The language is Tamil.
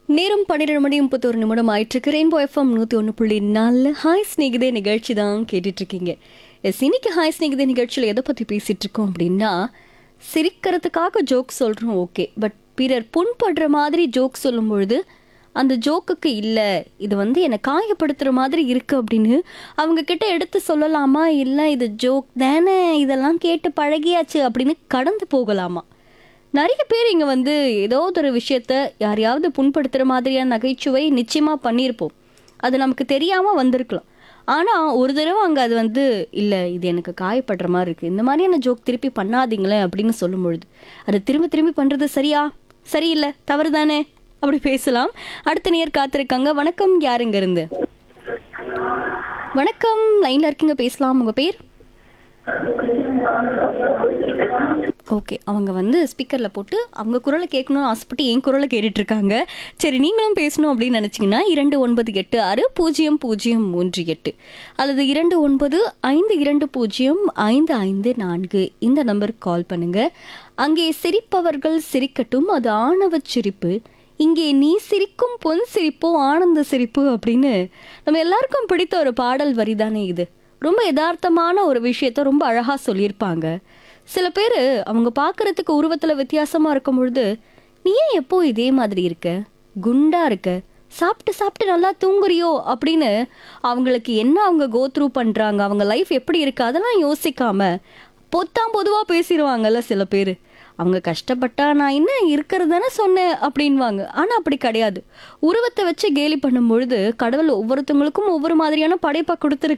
நேரம் பன்னிரெண்டு மணி முப்பத்தொரு நிமிடம் ஆயிட்டு ரெயின்போ எஃப்எம் நூற்றி ஒன்று புள்ளி நாலு ஹாய் ஸ்நேகிதே நிகழ்ச்சி தான் கேட்டுட்டு இருக்கீங்க எஸ் இன்னைக்கு ஹாய் ஸ்நேகிதே நிகழ்ச்சியில் எதை பற்றி பேசிட்டு இருக்கோம் அப்படின்னா சிரிக்கிறதுக்காக ஜோக் சொல்கிறோம் ஓகே பட் பிறர் புண்படுற மாதிரி ஜோக் சொல்லும் பொழுது அந்த ஜோக்குக்கு இல்லை இது வந்து என்னை காயப்படுத்துகிற மாதிரி இருக்குது அப்படின்னு அவங்க கிட்ட எடுத்து சொல்லலாமா இல்லை இது ஜோக் தானே இதெல்லாம் கேட்டு பழகியாச்சு அப்படின்னு கடந்து போகலாமா நிறைய பேர் இங்கே வந்து ஏதோ ஒரு விஷயத்த யாரையாவது புண்படுத்துகிற மாதிரியான நகைச்சுவை நிச்சயமாக பண்ணியிருப்போம் அது நமக்கு தெரியாமல் வந்திருக்கலாம் ஆனால் ஒரு தடவை அங்கே அது வந்து இல்லை இது எனக்கு காயப்படுற மாதிரி இருக்குது இந்த மாதிரியான ஜோக் திருப்பி பண்ணாதீங்களேன் அப்படின்னு சொல்லும் பொழுது அது திரும்ப திரும்பி பண்ணுறது சரியா சரியில்லை தவறு தானே அப்படி பேசலாம் அடுத்த நேர் காத்திருக்காங்க வணக்கம் யாருங்க இருந்து வணக்கம் லைனில் இருக்கீங்க பேசலாம் உங்கள் பேர் ஓகே அவங்க வந்து ஸ்பீக்கரில் போட்டு அவங்க குரலை கேட்கணும்னு ஆசைப்பட்டு என் குரலை கேட்டுட்டு இருக்காங்க சரி நீங்களும் பேசணும் அப்படின்னு நினச்சிங்கன்னா இரண்டு ஒன்பது எட்டு ஆறு பூஜ்ஜியம் பூஜ்ஜியம் மூன்று எட்டு அல்லது இரண்டு ஒன்பது ஐந்து இரண்டு பூஜ்ஜியம் ஐந்து ஐந்து நான்கு இந்த நம்பருக்கு கால் பண்ணுங்க அங்கே சிரிப்பவர்கள் சிரிக்கட்டும் அது ஆணவ சிரிப்பு இங்கே நீ சிரிக்கும் பொன் சிரிப்போ ஆனந்த சிரிப்பு அப்படின்னு நம்ம எல்லாருக்கும் பிடித்த ஒரு பாடல் வரி தானே இது ரொம்ப யதார்த்தமான ஒரு விஷயத்த ரொம்ப அழகாக சொல்லியிருப்பாங்க சில பேர் அவங்க பார்க்கறதுக்கு உருவத்தில் வித்தியாசமாக இருக்கும் பொழுது நீ ஏன் எப்போ இதே மாதிரி இருக்க குண்டா இருக்க சாப்பிட்டு சாப்பிட்டு நல்லா தூங்குறியோ அப்படின்னு அவங்களுக்கு என்ன அவங்க கோ த்ரூ பண்ணுறாங்க அவங்க லைஃப் எப்படி இருக்கு அதெல்லாம் யோசிக்காம பொத்தாம் பொதுவாக பேசிடுவாங்கல்ல சில பேர் அவங்க கஷ்டப்பட்டா நான் என்ன இருக்கிறது தானே சொன்னேன் அப்படின்வாங்க ஆனால் அப்படி கிடையாது உருவத்தை வச்சு கேலி பண்ணும் பொழுது கடவுள் ஒவ்வொருத்தவங்களுக்கும் ஒவ்வொரு மாதிரியான படைப்பை கொடுத்துருக்காரு